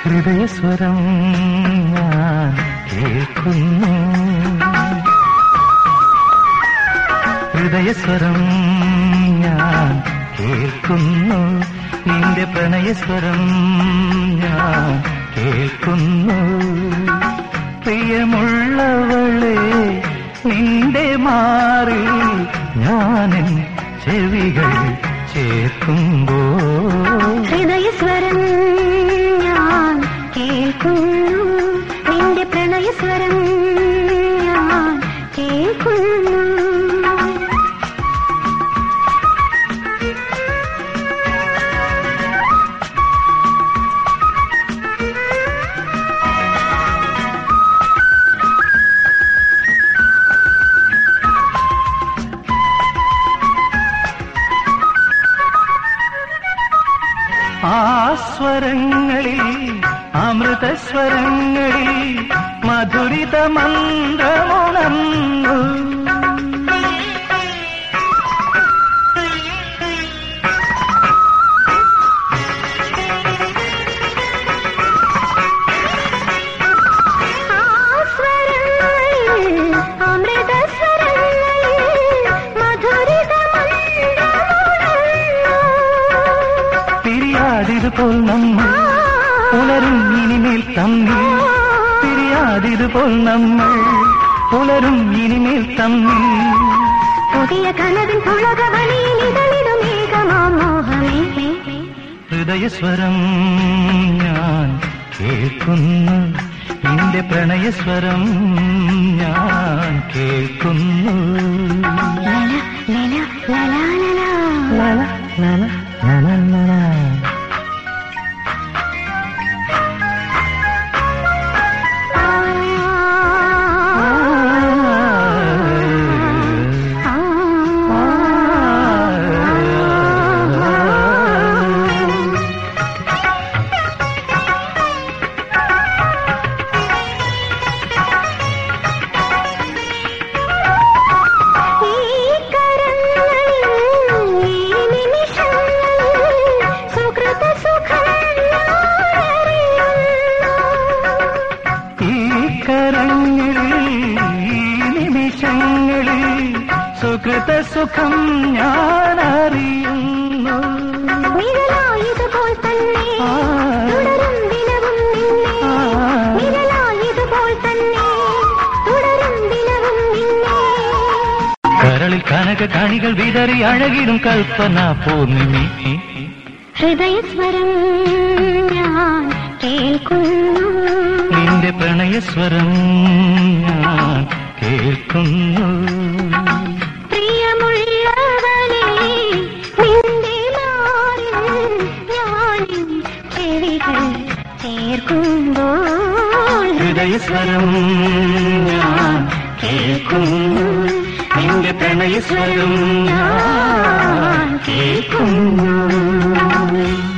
ഹൃദയസ്വരം ഞാൻ കേൾക്കുന്നു ഹൃദയസ്വരം ഞാൻ കേൾക്കുന്നു നിന്റെ പ്രണയസ്വരം ഞാൻ കേൾക്കുന്നു പ്രിയമുള്ളവളെ നിന്റെ മാറി ഞാനും ചെവികൾ ചേർക്കുമ്പോ ഹൃദയസ്വരം ഞാൻ കേൾക്കുന്നു നിന്റെ പ്രണയസ്വരം ഞാൻ കേൾക്കുന്നു ആ സ്വരങ്ങളിൽ അമൃതസ്വരങ്ങളിൽ മധുരിത മന്ത്രമുണർന്നു ആ സ്വരങ്ങളിൽ അമൃതസ്വരങ്ങളിൽ മധുരിത പിരിയാതിതുപോൽ നമ്മൾ പുലരും ഇനിമേൽ തമ്മിൽ പിരിയാതിതുപോൽ നമ്മൾ പുലരും ഇനിമേൽ തമ്മിൽ പുതിയ കനവിൻ പുളകവളിയിൽ ഇതളിടും ഏകമാമോഹമേ ഹൃദയസ്വരം ഞാൻ കേൾക്കുന്നു നിന്റെ പ്രണയസ്വരം ഞാൻ കേൾക്കുന്നു ലല ലല ലലാലലാ. ലല, ലല, ലല, ലല. ആ, ആ, ഈ കരങ്ങളിൽ ഈ നിമിഷങ്ങളിൽ സുകൃത സുഖം ഈ കരങ്ങളിൽ ഈ നിമിഷങ്ങളിൽ സുകൃത സുഖം ഞാൻ അറിയുന്നു നിഴലായതുപോൽ തന്നെ ആ. തുടരും ദിനവും നിന്നെ ആ. നിഴലായതുപോൽ തന്നെ തുടരും ദിനവും നിന്നെ കരളിൽ കനക കണികൾ വിതറി അഴകിടും കൽപ്പന പൂർണിമി ഹൃദയസ്വരം ഞാൻ കേൾക്കുന്നു നിന്റെ പ്രണയസ്വരം ഞാൻ കേൾക്കുന്നു പ്രിയമുള്ളവനെ നിന്റെ മാറിൽ ഞാനും ചെവികൾ ചേർക്കുമ്പോൾ ഹൃദയസ്വരം ഞാൻ കേൾക്കുന്നു നിന്റെ പ്രണയസ്വരം ഞാൻ കേൾക്കുന്നു